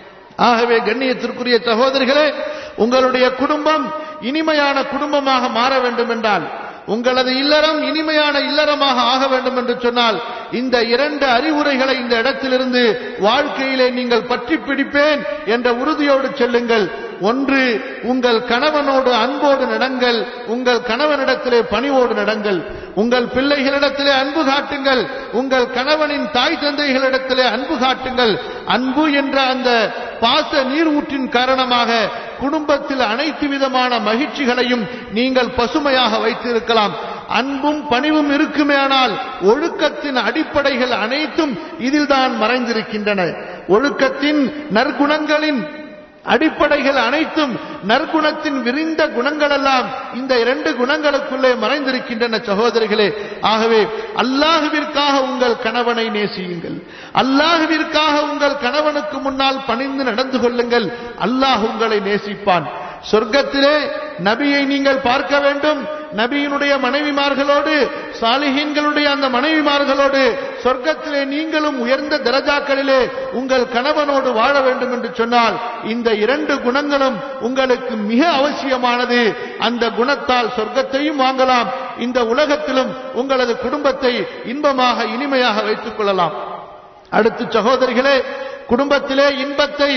ஆகவே கண்ணியத்திற்குரிய சகோதரிகளே உங்களுடைய குடும்பம் இனிமையான குடும்பமாக மாற வேண்டும் என்றால் உங்களது இல்லறம் இனிமையான இல்லறமாக ஆக வேண்டும் என்று சொன்னால் இந்த இரண்டு அறிவுரைகளை இந்த இடத்திலிருந்து வாழ்க்கையிலே நீங்கள் பற்றி பிடிப்பேன் என்ற உறுதியோடு செல்லுங்கள் ஒன்று உங்கள் கணவனோடு அன்போடு நடங்கள் உங்கள் கணவனிடத்திலே பணிவோடு நடங்கள் உங்கள் பிள்ளைகளிடத்திலே அன்பு காட்டுங்கள் உங்கள் கணவனின் தாய் தந்தைகளிடத்திலே அன்பு காட்டுங்கள் அன்பு என்ற அந்த பாச நீரூற்றின் காரணமாக குடும்பத்தில் அனைத்து விதமான மகிழ்ச்சிகளையும் நீங்கள் பசுமையாக வைத்திருக்கலாம் அன்பும் பணிவும் இருக்குமேயானால் ஒழுக்கத்தின் அடிப்படைகள் அனைத்தும் இதில்தான் மறைந்திருக்கின்றன ஒழுக்கத்தின் நற்குணங்களின் அடிப்படைகள் அனைத்தும் நற்குணத்தின் விரிந்த குணங்கள் எல்லாம் இந்த இரண்டு குணங்களுக்குள்ளே மறைந்திருக்கின்றன சகோதரிகளே ஆகவே அல்லாஹுவிற்காக உங்கள் கணவனை நேசியுங்கள் அல்லாஹுவிற்காக உங்கள் கணவனுக்கு முன்னால் பணிந்து நடந்து கொள்ளுங்கள் அல்லாஹ் உங்களை நேசிப்பான் சொர்க்கத்திலே நபியை நீங்கள் பார்க்க வேண்டும் நபியினுடைய மனைவிமார்களோடு சாலிஹீன்களுடைய அந்த மனைவிமார்களோடு சொர்க்கத்திலே நீங்களும் உயர்ந்த தரஜாக்களிலே உங்கள் கணவனோடு வாழ வேண்டும் என்று சொன்னால் இந்த இரண்டு குணங்களும் உங்களுக்கு மிக அவசியமானது அந்த குணத்தால் சொர்க்கத்தையும் வாங்கலாம் இந்த உலகத்திலும் உங்களது குடும்பத்தை இன்பமாக இனிமையாக வைத்துக் கொள்ளலாம் அடுத்து சகோதரிகளே குடும்பத்திலே இன்பத்தை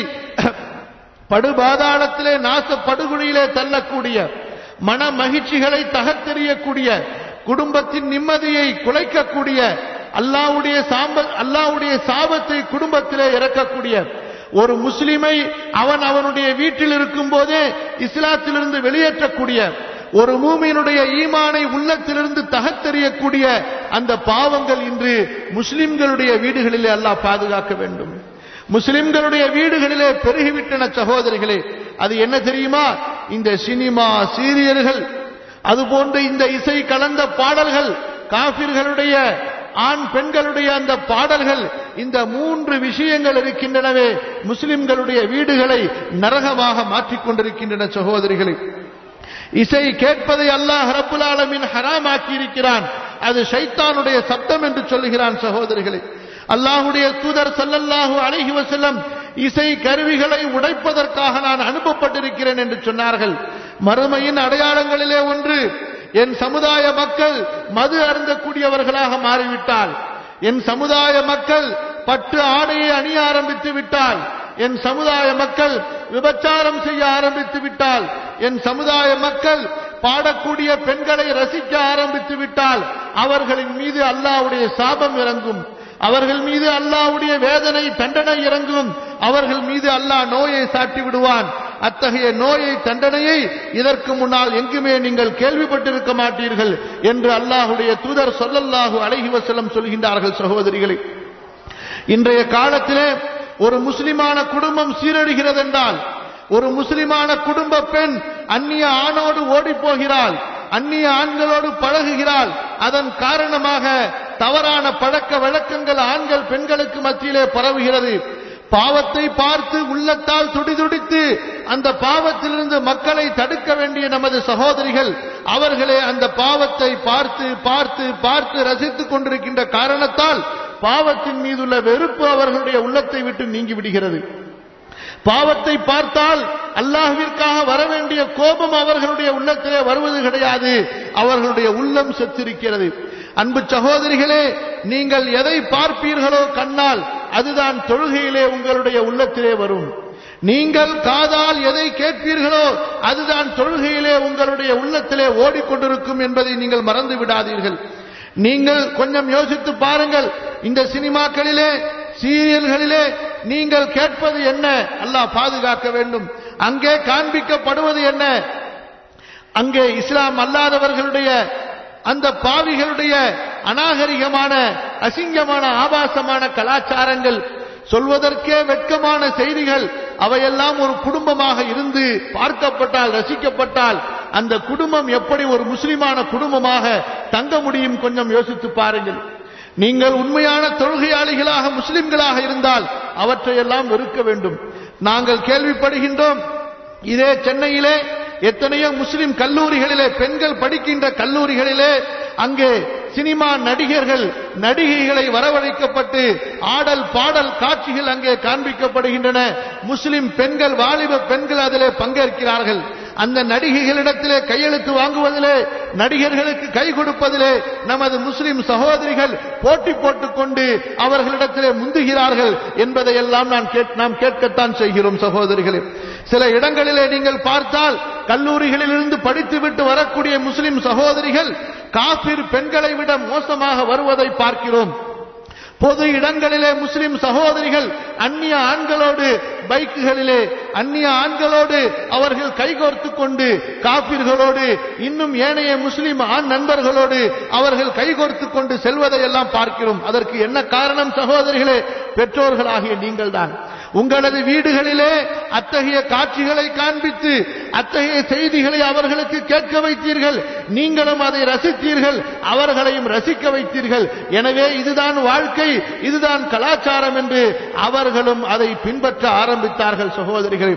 படுபாதாளத்திலே நாச படுகொலியிலே தள்ளக்கூடிய மன மகிழ்ச்சிகளை தகர்த்தெறியக்கூடிய குடும்பத்தின் நிம்மதியை குலைக்கக்கூடிய அல்லாவுடைய சாம்ப அல்லாவுடைய சாபத்தை குடும்பத்திலே இறக்கக்கூடிய ஒரு முஸ்லிமை அவன் அவனுடைய வீட்டில் இருக்கும் போதே இஸ்லாத்திலிருந்து வெளியேற்றக்கூடிய ஒரு மூமியினுடைய ஈமானை உள்ளத்திலிருந்து தகத்தெறியக்கூடிய அந்த பாவங்கள் இன்று முஸ்லிம்களுடைய வீடுகளிலே அல்லாஹ் பாதுகாக்க வேண்டும் முஸ்லிம்களுடைய வீடுகளிலே பெருகிவிட்டன சகோதரிகளே அது என்ன தெரியுமா இந்த சினிமா சீரியல்கள் அதுபோன்று இந்த இசை கலந்த பாடல்கள் காபிர்களுடைய ஆண் பெண்களுடைய அந்த பாடல்கள் இந்த மூன்று விஷயங்கள் இருக்கின்றனவே முஸ்லிம்களுடைய வீடுகளை நரகமாக மாற்றிக் கொண்டிருக்கின்றன சகோதரிகளை இசை கேட்பதை அல்லாஹ் ரப்புல் ஆலமின் ஹராமாக்கி இருக்கிறான் அது ஷைத்தானுடைய சப்தம் என்று சொல்லுகிறான் சகோதரிகளே அல்லாஹுடைய தூதர் சல்லல்லாஹு அலைஹி வஸல்லம் இசை கருவிகளை உடைப்பதற்காக நான் அனுப்பப்பட்டிருக்கிறேன் என்று சொன்னார்கள் மறுமையின் அடையாளங்களிலே ஒன்று என் சமுதாய மக்கள் மது அருந்தக்கூடியவர்களாக மாறிவிட்டால் என் சமுதாய மக்கள் பட்டு ஆடையை அணிய ஆரம்பித்து விட்டால் என் சமுதாய மக்கள் விபச்சாரம் செய்ய ஆரம்பித்து விட்டால் என் சமுதாய மக்கள் பாடக்கூடிய பெண்களை ரசிக்க ஆரம்பித்து விட்டால் அவர்களின் மீது அல்லாவுடைய சாபம் இறங்கும் அவர்கள் மீது அல்லாவுடைய வேதனை தண்டனை இறங்கும் அவர்கள் மீது அல்லாஹ் நோயை சாட்டி விடுவான் அத்தகைய நோயை தண்டனையை இதற்கு முன்னால் எங்குமே நீங்கள் கேள்விப்பட்டிருக்க மாட்டீர்கள் என்று அல்லாஹுடைய தூதர் சொல்லல்லாஹு அலைஹி வஸல்லம் சொல்கின்றார்கள் சகோதரிகளை இன்றைய காலத்திலே ஒரு முஸ்லிமான குடும்பம் சீரழிகிறது என்றால் ஒரு முஸ்லிமான குடும்ப பெண் அந்நிய ஆணோடு ஓடி போகிறாள் அந்நிய ஆண்களோடு பழகுகிறாள் அதன் காரணமாக தவறான பழக்க வழக்கங்கள் ஆண்கள் பெண்களுக்கு மத்தியிலே பரவுகிறது பாவத்தை பார்த்து உள்ளத்தால் துடிதுடித்து அந்த பாவத்திலிருந்து மக்களை தடுக்க வேண்டிய நமது சகோதரிகள் அவர்களே அந்த பாவத்தை பார்த்து பார்த்து பார்த்து ரசித்துக் கொண்டிருக்கின்ற காரணத்தால் பாவத்தின் மீதுள்ள வெறுப்பு அவர்களுடைய உள்ளத்தை விட்டு நீங்கி விடுகிறது பாவத்தை பார்த்தால் அல்லாஹ்விற்காக வர வேண்டிய கோபம் அவர்களுடைய உள்ளத்திலே வருவது கிடையாது அவர்களுடைய உள்ளம் செத்திருக்கிறது அன்பு சகோதரிகளே நீங்கள் எதை பார்ப்பீர்களோ கண்ணால் அதுதான் தொழுகையிலே உங்களுடைய உள்ளத்திலே வரும் நீங்கள் காதால் எதை கேட்பீர்களோ அதுதான் தொழுகையிலே உங்களுடைய உள்ளத்திலே ஓடிக்கொண்டிருக்கும் என்பதை நீங்கள் மறந்து விடாதீர்கள் நீங்கள் கொஞ்சம் யோசித்து பாருங்கள் இந்த சினிமாக்களிலே சீரியல்களிலே நீங்கள் கேட்பது என்ன அல்லாஹ் பாதுகாக்க வேண்டும் அங்கே காண்பிக்கப்படுவது என்ன அங்கே இஸ்லாம் அல்லாதவர்களுடைய அந்த பாவிகளுடைய அநாகரிகமான அசிங்கமான ஆபாசமான கலாச்சாரங்கள் சொல்வதற்கே வெட்கமான செய்திகள் அவையெல்லாம் ஒரு குடும்பமாக இருந்து பார்க்கப்பட்டால் ரசிக்கப்பட்டால் அந்த குடும்பம் எப்படி ஒரு முஸ்லிமான குடும்பமாக தங்க முடியும் கொஞ்சம் யோசித்து பாருங்கள் நீங்கள் உண்மையான தொழுகையாளிகளாக முஸ்லிம்களாக இருந்தால் அவற்றையெல்லாம் வெறுக்க வேண்டும் நாங்கள் கேள்விப்படுகின்றோம் இதே சென்னையிலே எத்தனையோ முஸ்லிம் கல்லூரிகளிலே பெண்கள் படிக்கின்ற கல்லூரிகளிலே அங்கே சினிமா நடிகர்கள் நடிகைகளை வரவழைக்கப்பட்டு ஆடல் பாடல் காட்சிகள் அங்கே காண்பிக்கப்படுகின்றன முஸ்லிம் பெண்கள் வாலிப பெண்கள் அதிலே பங்கேற்கிறார்கள் அந்த நடிகைகளிடத்திலே கையெழுத்து வாங்குவதிலே நடிகர்களுக்கு கை கொடுப்பதிலே நமது முஸ்லிம் சகோதரிகள் போட்டி போட்டுக் கொண்டு அவர்களிடத்திலே முந்துகிறார்கள் என்பதையெல்லாம் நான் கேட்- நாம் கேட்கத்தான் செய்கிறோம் சகோதரிகளே சில இடங்களிலே நீங்கள் பார்த்தால் கல்லூரிகளிலிருந்து படித்துவிட்டு வரக்கூடிய முஸ்லிம் சகோதரிகள் காபிர் பெண்களை விட மோசமாக வருவதை பார்க்கிறோம் பொது இடங்களிலே முஸ்லிம் சகோதரிகள் அந்நிய ஆண்களோடு பைக்குகளிலே அந்நிய ஆண்களோடு அவர்கள் கைகோர்த்து கொண்டு காபிர்களோடு இன்னும் ஏனைய முஸ்லிம் ஆண் நண்பர்களோடு அவர்கள் கைகோர்த்து கொண்டு செல்வதை எல்லாம் பார்க்கிறோம் அதற்கு என்ன காரணம் சகோதரிகளே பெற்றோர்களாகிய நீங்கள்தான் உங்களது வீடுகளிலே அத்தகைய காட்சிகளை காண்பித்து அத்தகைய செய்திகளை அவர்களுக்கு கேட்க வைத்தீர்கள் நீங்களும் அதை ரசித்தீர்கள் அவர்களையும் ரசிக்க வைத்தீர்கள் எனவே இதுதான் வாழ்க்கை இதுதான் கலாச்சாரம் என்று அவர்களும் அதை பின்பற்ற ஆரம்பித்தார்கள் சகோதரிகள்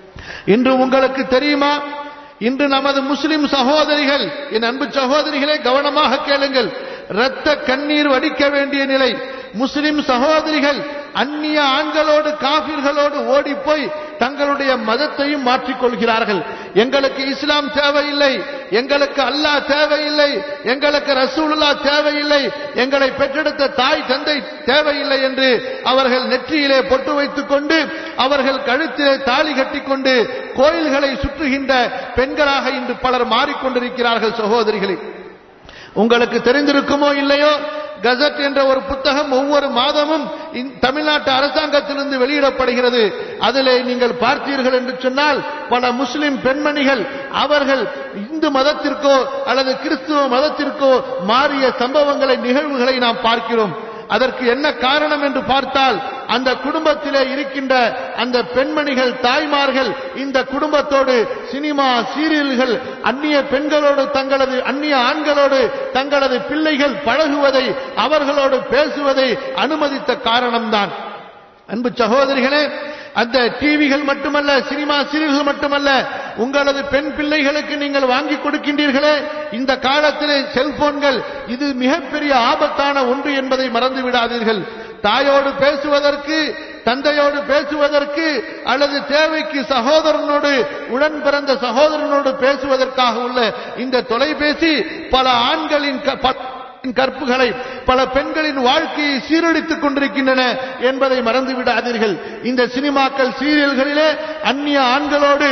இன்று உங்களுக்கு தெரியுமா இன்று நமது முஸ்லிம் சகோதரிகள் என் அன்பு சகோதரிகளே கவனமாக கேளுங்கள் இரத்த கண்ணீர் வடிக்க வேண்டிய நிலை முஸ்லிம் சகோதரிகள் அந்நிய ஆண்களோடு காபிர்களோடு ஓடிப்போய் தங்களுடைய மதத்தையும் மாற்றிக்கொள்கிறார்கள் எங்களுக்கு இஸ்லாம் தேவையில்லை எங்களுக்கு அல்லாஹ் தேவையில்லை எங்களுக்கு ரசூலுல்லா தேவையில்லை எங்களை பெற்றெடுத்த தாய் தந்தை தேவையில்லை என்று அவர்கள் நெற்றியிலே பொட்டு வைத்துக் கொண்டு அவர்கள் கழுத்திலே தாலி கட்டிக்கொண்டு கோயில்களை சுற்றுகின்ற பெண்களாக இன்று பலர் மாறிக்கொண்டிருக்கிறார்கள் சகோதரிகளே உங்களுக்கு தெரிந்திருக்குமோ இல்லையோ கசட் என்ற ஒரு புத்தகம் ஒவ்வொரு மாதமும் இந்த தமிழ்நாட்டு அரசாங்கத்திலிருந்து வெளியிடப்படுகிறது அதிலே நீங்கள் பார்த்தீர்கள் என்று சொன்னால் பல முஸ்லிம் பெண்மணிகள் அவர்கள் இந்து மதத்திற்கோ அல்லது கிறிஸ்துவ மதத்திற்கோ மாறிய சம்பவங்களை நிகழ்வுகளை நாம் பார்க்கிறோம் அதற்கு என்ன காரணம் என்று பார்த்தால் அந்த குடும்பத்திலே இருக்கின்ற அந்த பெண்மணிகள் தாய்மார்கள் இந்த குடும்பத்தோடு சினிமா சீரியல்கள் அந்நிய பெண்களோடு தங்களது அந்நிய ஆண்களோடு தங்களது பிள்ளைகள் பழகுவதை அவர்களோடு பேசுவதை அனுமதித்த காரணம்தான் அன்பு சகோதரிகளே அந்த டிவிகள் மட்டுமல்ல சினிமா சீரியல்கள் மட்டுமல்ல உங்களது பெண் பிள்ளைகளுக்கு நீங்கள் வாங்கி கொடுக்கின்றீர்களே இந்த காலத்திலே செல்போன்கள் இது மிகப்பெரிய ஆபத்தான ஒன்று என்பதை மறந்து விடாதீர்கள் தாயோடு பேசுவதற்கு தந்தையோடு பேசுவதற்கு அல்லது தேவைக்கு சகோதரனோடு உடன் பிறந்த சகோதரனோடு பேசுவதற்காக உள்ள இந்த தொலைபேசி பல ஆண்களின் க- ப- கற்புகளை பல பெண்களின் வாழ்க்கையை சீரழித்துக் கொண்டிருக்கின்றன என்பதை மறந்து விடாதீர்கள் இந்த சினிமாக்கள் சீரியல்களிலே அந்நிய ஆண்களோடு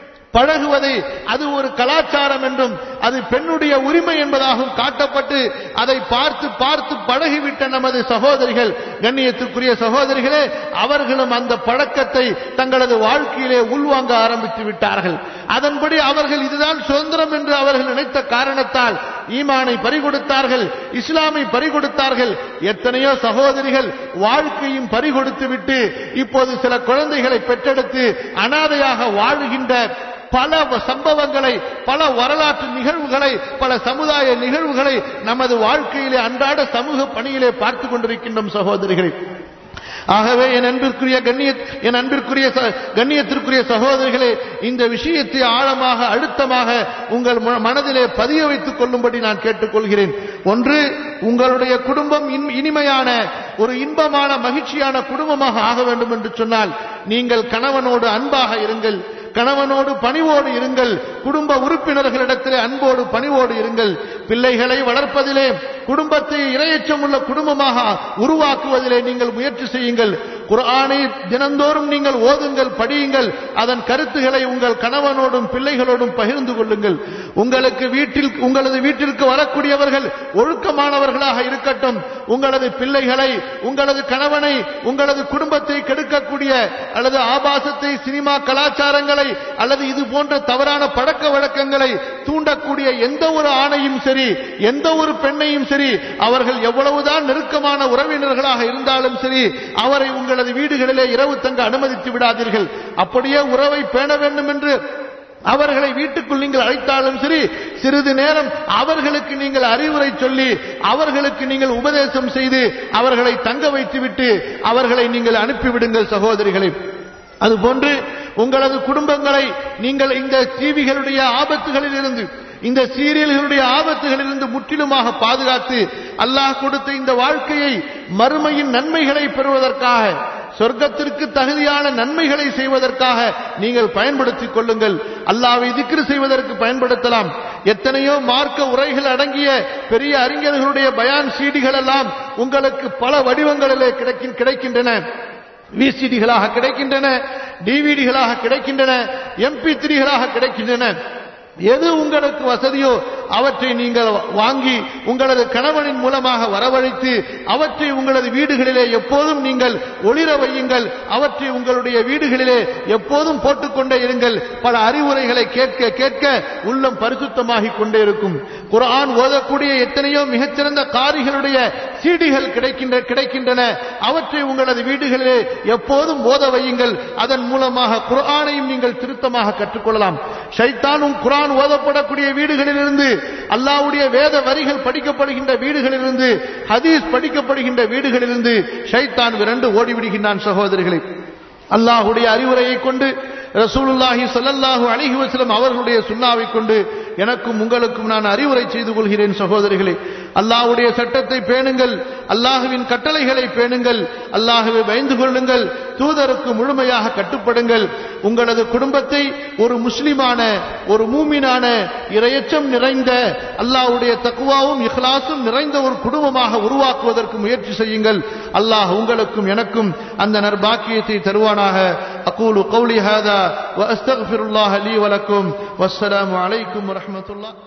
பழகுவதை அது ஒரு கலாச்சாரம் என்றும் அது பெண்ணுடைய உரிமை என்பதாகவும் காட்டப்பட்டு அதை பார்த்து பார்த்து பழகிவிட்ட நமது சகோதரிகள் கண்ணியத்துக்குரிய சகோதரிகளே அவர்களும் அந்த பழக்கத்தை தங்களது வாழ்க்கையிலே உள்வாங்க ஆரம்பித்து விட்டார்கள் அதன்படி அவர்கள் இதுதான் சுதந்திரம் என்று அவர்கள் நினைத்த காரணத்தால் ஈமானை பறிகொடுத்தார்கள் இஸ்லாமை பறிகொடுத்தார்கள் எத்தனையோ சகோதரிகள் வாழ்க்கையும் பறிகொடுத்து விட்டு இப்போது சில குழந்தைகளை பெற்றெடுத்து அனாதையாக வாழுகின்ற பல வ- சம்பவங்களை பல வரலாற்று நிகழ்வுகளை பல சமுதாய நிகழ்வுகளை நமது வாழ்க்கையிலே அன்றாட சமூக பணியிலே பார்த்து கொண்டிருக்கின்றோம் சகோதரிகளே ஆகவே என் அன்பிற்குரிய கண்ணிய என் அன்பிற்குரிய ச- கண்ணியத்திற்குரிய சகோதரிகளே இந்த விஷயத்தை ஆழமாக அழுத்தமாக உங்கள் ம- மனதிலே பதிய வைத்துக் கொள்ளும்படி நான் கேட்டுக்கொள்கிறேன் ஒன்று உங்களுடைய குடும்பம் இன்- இனிமையான ஒரு இன்பமான மகிழ்ச்சியான குடும்பமாக ஆக வேண்டும் என்று சொன்னால் நீங்கள் கணவனோடு அன்பாக இருங்கள் கணவனோடு பணிவோடு இருங்கள் குடும்ப உறுப்பினர்களிடத்திலே அன்போடு பணிவோடு இருங்கள் பிள்ளைகளை வளர்ப்பதிலே குடும்பத்தை இரையச்சம் உள்ள குடும்பமாக உருவாக்குவதிலே நீங்கள் முயற்சி செய்யுங்கள் குர்ஆனை தினந்தோறும் நீங்கள் ஓதுங்கள் படியுங்கள் அதன் கருத்துக்களை உங்கள் கணவனோடும் பிள்ளைகளோடும் பகிர்ந்து கொள்ளுங்கள் உங்களுக்கு வீட்டில் உங்களது வீட்டிற்கு வரக்கூடியவர்கள் ஒழுக்கமானவர்களாக இருக்கட்டும் உங்களது பிள்ளைகளை உங்களது கணவனை உங்களது குடும்பத்தை கெடுக்கக்கூடிய அல்லது ஆபாசத்தை சினிமா கலாச்சாரங்களை அல்லது இது போன்ற தவறான பழக்க வழக்கங்களை தூண்டக்கூடிய எந்த ஒரு ஆணையும் சரி எந்த ஒரு பெண்ணையும் சரி அவர்கள் எவ்வளவுதான் நெருக்கமான உறவினர்களாக இருந்தாலும் சரி அவரை உங்களது வீடுகளிலே இரவு தங்க அனுமதித்து விடாதீர்கள் அப்படியே உறவை பேண வேண்டும் என்று அவர்களை வீட்டுக்குள் நீங்கள் அழைத்தாலும் சரி சிறிது நேரம் அவர்களுக்கு நீங்கள் அறிவுரை சொல்லி அவர்களுக்கு நீங்கள் உபதேசம் செய்து அவர்களை தங்க வைத்துவிட்டு அவர்களை நீங்கள் அனுப்பிவிடுங்கள் சகோதரிகளை அதுபோன்று உங்களது குடும்பங்களை நீங்கள் இந்த டிவிகளுடைய ஆபத்துகளில் இருந்து இந்த சீரியல்களுடைய ஆபத்துகளிலிருந்து முற்றிலுமாக பாதுகாத்து அல்லாஹ் கொடுத்த இந்த வாழ்க்கையை மறுமையின் நன்மைகளை பெறுவதற்காக சொர்க்கத்திற்கு தகுதியான நன்மைகளை செய்வதற்காக நீங்கள் பயன்படுத்திக் கொள்ளுங்கள் அல்லாவை திக்ரு செய்வதற்கு பயன்படுத்தலாம் எத்தனையோ மார்க்க உரைகள் அடங்கிய பெரிய அறிஞர்களுடைய பயான் சீடிகள் எல்லாம் உங்களுக்கு பல வடிவங்களிலே கிடைக்கின்- கிடைக்கின்றன விசிடிகளாக கிடைக்கின்றன டிவிடிகளாக கிடைக்கின்றன எம்பி த்ரீகளாக கிடைக்கின்றன எது உங்களுக்கு வசதியோ அவற்றை நீங்கள் வாங்கி உங்களது கணவனின் மூலமாக வரவழைத்து அவற்றை உங்களது வீடுகளிலே எப்போதும் நீங்கள் ஒளிர வையுங்கள் அவற்றை உங்களுடைய வீடுகளிலே எப்போதும் போட்டுக்கொண்டே இருங்கள் பல அறிவுரைகளை கேட்க கேட்க உள்ளம் பரிசுத்தமாகிக் கொண்டே இருக்கும் குர்ஆன் ஓதக்கூடிய எத்தனையோ மிகச்சிறந்த காரிகளுடைய சீடிகள் கிடைக்கின்ற கிடைக்கின்றன அவற்றை உங்களது வீடுகளிலே எப்போதும் ஓத வையுங்கள் அதன் மூலமாக குர்ஆனையும் நீங்கள் திருத்தமாக கற்றுக்கொள்ளலாம் ஷைத்தானும் குர்ஆன் ஓதப்படக்கூடிய வீடுகளிலிருந்து அல்லாஹ்வுடைய வேத வரிகள் படிக்கப்படுகின்ற வீடுகளிலிருந்து ஹதீஸ் படிக்கப்படுகின்ற வீடுகளிலிருந்து ஷைத்தான் விரண்டு ஓடிவிடுகின்றான் சகோதரிகளை அல்லாஹ்வுடைய அறிவுரையை கொண்டு ரசூலுல்லாஹி ஸல்லல்லாஹு அலைஹி வஸல்லம் அவர்களுடைய சுன்னாவை கொண்டு எனக்கும் உங்களுக்கும் நான் அறிவுரை செய்து கொள்கிறேன் சகோதரிகளே அல்லாஹ்வுடைய சட்டத்தை பேணுங்கள் அல்லாஹுவின் கட்டளைகளை பேணுங்கள் அல்லாஹுவை பயந்து கொள்ளுங்கள் தூதருக்கு முழுமையாக கட்டுப்படுங்கள் உங்களது குடும்பத்தை ஒரு முஸ்லிமான ஒரு மூமினான இரையச்சம் நிறைந்த அல்லாஹ்வுடைய தக்குவாவும் இஹ்லாசும் நிறைந்த ஒரு குடும்பமாக உருவாக்குவதற்கு முயற்சி செய்யுங்கள் அல்லாஹ் உங்களுக்கும் எனக்கும் அந்த நற்பாக்கியத்தை தருவானாக அகூலு கௌலி ஹாதா வ அஸ்தக்ஃபிருல்லாஹ் லீ வலக்கும் வஸ்ஸலாமு அலைக்கும் வரஹ்மத்துல்லாஹ்